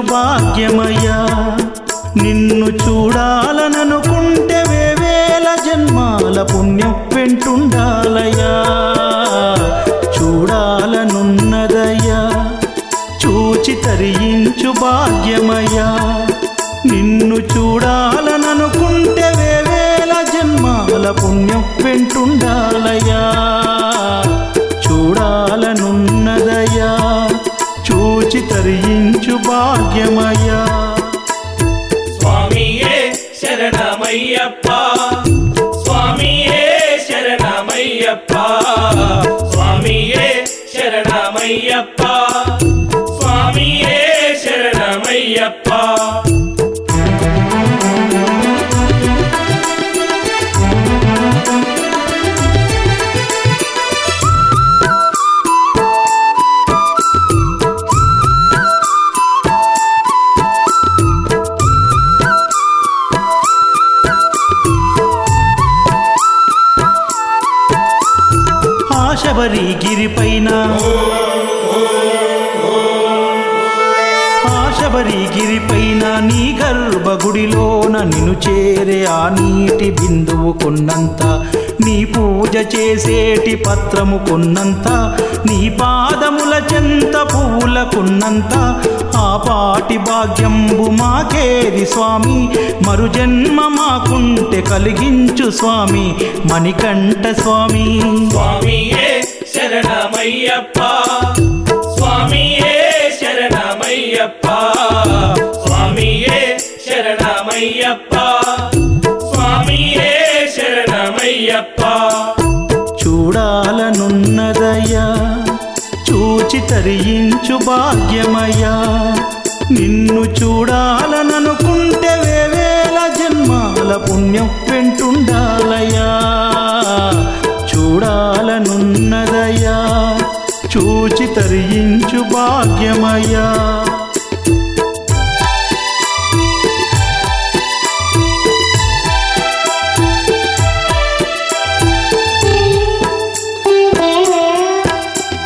భాగ్యమయ్యా నిన్ను చూడాలననుకుంటే వేవేల జన్మాల పుణ్యం వెంటుండాలయ్యా చూడాలనున్నదయ్యా చూచి తరించు భాగ్యమయ్యా నిన్ను చూడాలననుకుంటే వేవేల జన్మాల పుణ్యం వెంటుండాలయ్యా చూడాలనున్నదయ్యా చూచి తరించు భాగ్యమయ్యా స్వామియే శరణమయ్యప్ప స్వామియే శరణమయ్యప్ప స్వామియే శరణమయ్యప్ప స్వామియే శరణమయ్యప్ప ఆశబరి గిరిపైన ఆశబరి గిరిపైన నీ గర్భగుడిలోన నిన్ను చేరే ఆ నీటి బిందువు కొన్నంత నీ పూజ చేసేటి పత్రము కొన్నంత నీ పాదముల చెంత పువ్వుల కొన్నంత ఆ పాటి భాగ్యంబు మాకేది స్వామి మరు జన్మ మాకుంటే కలిగించు స్వామి మణికంఠ స్వామి స్వామియే శరణమయ్యప్ప స్వామియే శరణమయ్యప్ప స్వామియే శరణమయ్యప్ప స్వామియే శరణమయ్యప్ప చూడాలనున్నదయ్యా చూచి తరించు భాగ్యమయ్యా నిన్ను చూడాలననుకుంటే వేవేల జన్మాల పుణ్యం వెంటుండాలయ్యా చూడాలనున్నదయ్యా చూచి తరించు భాగ్యమయ్యా